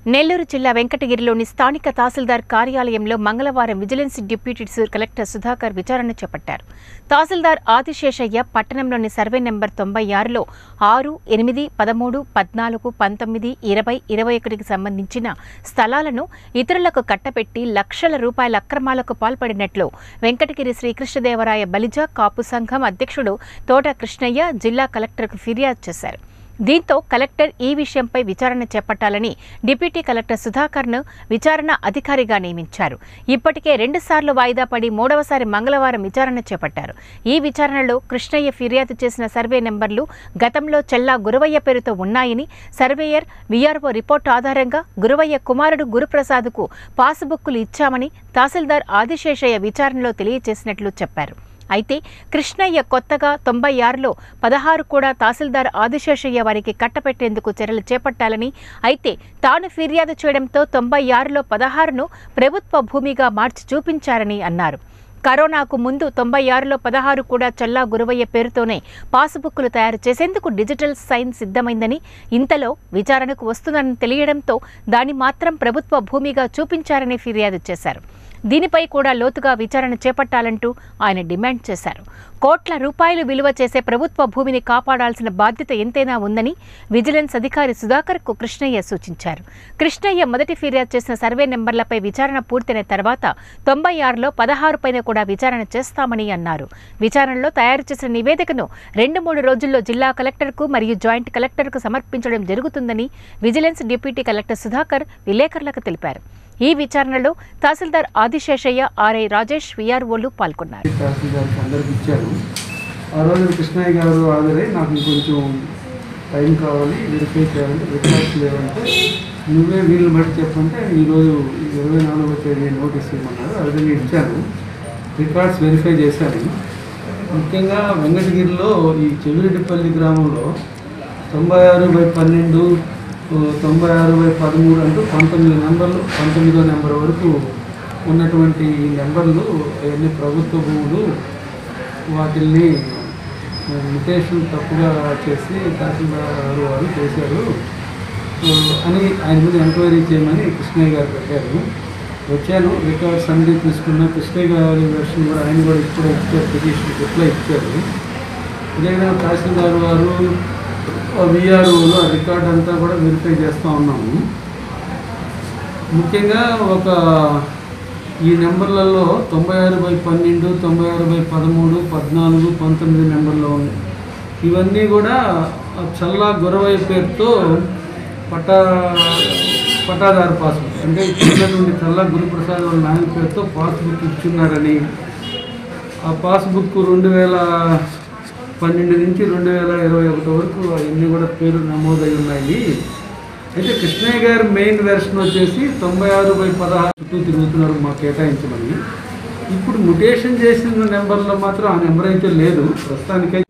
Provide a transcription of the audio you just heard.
నెల్లూరు జిల్లా వెంకటగిరిలోని స్థానిక తహసీల్దార్ కార్యాలయంలో మంగళవారం విజిలెన్స్ డిప్యూటీ సు- కలెక్టర్ సుధాకర్ విచారణ చేపట్టారు తహసీల్దార్ ఆదిశేషయ్య పట్టణంలోని సర్వే నెంబర్ తొంభై ఆరులో ఆరు ఎనిమిది పదమూడు పద్నాలుగు పంతొమ్మిది ఇరవై ఇరవై ఒకటికి సంబంధించిన స్థలాలను ఇతరులకు కట్టపెట్టి లక్షల రూపాయల అక్రమాలకు పాల్పడినట్లు వెంకటగిరి శ్రీకృష్ణదేవరాయ బలిజ కాపు సంఘం అధ్యక్షుడు తోట కృష్ణయ్య జిల్లా కలెక్టర్కు ఫిర్యాదు చేశారు దీంతో కలెక్టర్ ఈ విషయంపై విచారణ చేపట్టాలని డిప్యూటీ కలెక్టర్ సుధాకర్ను విచారణ అధికారిగా నియమించారు ఇప్పటికే రెండుసార్లు వాయిదా పడి మూడవసారి మంగళవారం విచారణ చేపట్టారు ఈ విచారణలో కృష్ణయ్య ఫిర్యాదు చేసిన సర్వే నెంబర్లు గతంలో చెల్లా గురవయ్య పేరుతో ఉన్నాయని సర్వేయర్ విఆర్ఓ రిపోర్టు ఆధారంగా గురవయ్య కుమారుడు గురుప్రసాద్కు పాస్బుక్కులు ఇచ్చామని తహసీల్దార్ ఆదిశేషయ్య విచారణలో తెలియజేసినట్లు చెప్పారు అయితే కృష్ణయ్య కొత్తగా తొంభై ఆరులో పదహారు కూడా తహసీల్దార్ ఆదిశేషయ్య వారికి కట్టపెట్టేందుకు చర్యలు చేపట్టాలని అయితే తాను ఫిర్యాదు చేయడంతో తొంభై ఆరులో పదహారును ప్రభుత్వ భూమిగా మార్చి చూపించారని అన్నారు కరోనాకు ముందు తొంభై ఆరులో పదహారు కూడా చల్లా గురవయ్య పేరుతోనే పాస్బుక్లు తయారు చేసేందుకు డిజిటల్ సైన్ సిద్ధమైందని ఇంతలో విచారణకు వస్తుందని తెలియడంతో దాన్ని మాత్రం ప్రభుత్వ భూమిగా చూపించారని ఫిర్యాదు చేశారు దీనిపై కూడా లోతుగా విచారణ చేపట్టాలంటూ ఆయన డిమాండ్ చేశారు కోట్ల రూపాయలు విలువ చేసే ప్రభుత్వ భూమిని కాపాడాల్సిన బాధ్యత ఎంతైనా ఉందని విజిలెన్స్ అధికారి సుధాకర్కు కృష్ణయ్య సూచించారు కృష్ణయ్య మొదటి ఫిర్యాదు చేసిన సర్వే నెంబర్లపై విచారణ పూర్తయిన తర్వాత తొంభై ఆరులో పదహారు పైన కూడా విచారణ చేస్తామని అన్నారు విచారణలో తయారు చేసిన నివేదికను రెండు మూడు రోజుల్లో జిల్లా కలెక్టర్కు మరియు జాయింట్ కలెక్టర్కు సమర్పించడం జరుగుతుందని విజిలెన్స్ డిప్యూటీ కలెక్టర్ సుధాకర్ విలేకరులకు తెలిపారు ఈ విచారణలో తహసీల్దార్ ఆదిశేషయ్య ఆర్ఐ రాజేష్ విఆర్ఓలు పాల్గొన్నారు తహసీల్దార్కి అందరికి ఇచ్చారు ఆ రోజు కృష్ణయ్య గారు హాజరై నాకు ఇంకొంచెం టైం కావాలి వెరిఫై చేయాలంటే రికార్డ్స్ లేవంటే నువ్వే వీళ్ళు బట్టి చెప్పంటే ఈరోజు ఇరవై నాలుగో తేదీ నోటీస్ ఇవ్వమన్నారు ఆ విధంగా ఇచ్చాను రికార్డ్స్ వెరిఫై చేశాను ముఖ్యంగా వెంకటగిరిలో ఈ చెవిరెడ్డిపల్లి గ్రామంలో తొంభై ఆరు బై పన్నెండు ఓ, తొంభై ఆరు బై పదమూడు అంటూ పంతొమ్మిది నెంబర్లు పంతొమ్మిదో నెంబర్ వరకు ఉన్నటువంటి ఈ నెంబర్లు అవన్నీ ప్రభుత్వ భూములు వాటిల్ని లిటేషన్ తప్పుగా చేసి తహసీల్దార్ వారు చేశారు సో అని ఆయన మీద ఎంక్వైరీ చేయమని కృష్ణయ్య గారు పెట్టారు వచ్చాను రికార్డ్స్ అన్ని తీసుకున్న కృష్ణయ్య గారి వెర్షన్ కూడా ఆయన కూడా ఇప్పుడే ఇచ్చారు పిటిషన్ రిప్లై ఇచ్చారు ఇదేవిధంగా తహసీల్దార్ వారు విఆర్ఓలు ఆ రికార్డ్ అంతా కూడా వెరిఫై చేస్తూ ఉన్నాము ముఖ్యంగా ఒక ఈ నెంబర్లలో తొంభై ఆరు బై పన్నెండు తొంభై ఆరు బై పదమూడు పద్నాలుగు పంతొమ్మిది నెంబర్లో ఉన్నాయి ఇవన్నీ కూడా చల్లా గురవయ్య పేరుతో పట్టా పట్టాదారు పాస్బుక్ అంటే ఇచ్చినటువంటి చల్లా గురుప్రసాద్ వాళ్ళ నాయన పేరుతో పాస్బుక్ ఇచ్చున్నారని ఆ పాస్బుక్ రెండు వేల పన్నెండు నుంచి రెండు వేల ఇరవై ఒకటి వరకు అవన్నీ కూడా పేరు నమోదై ఉన్నాయి అయితే కృష్ణయ్య గారి మెయిన్ వెర్షన్ వచ్చేసి తొంభై ఆరు బై పదహారు చుట్టూ తిరుగుతున్నారు మాకు కేటాయించమని ఇప్పుడు ముటేషన్ చేసిన నెంబర్లో మాత్రం ఆ నెంబర్ అయితే లేదు ప్రస్తుతానికైతే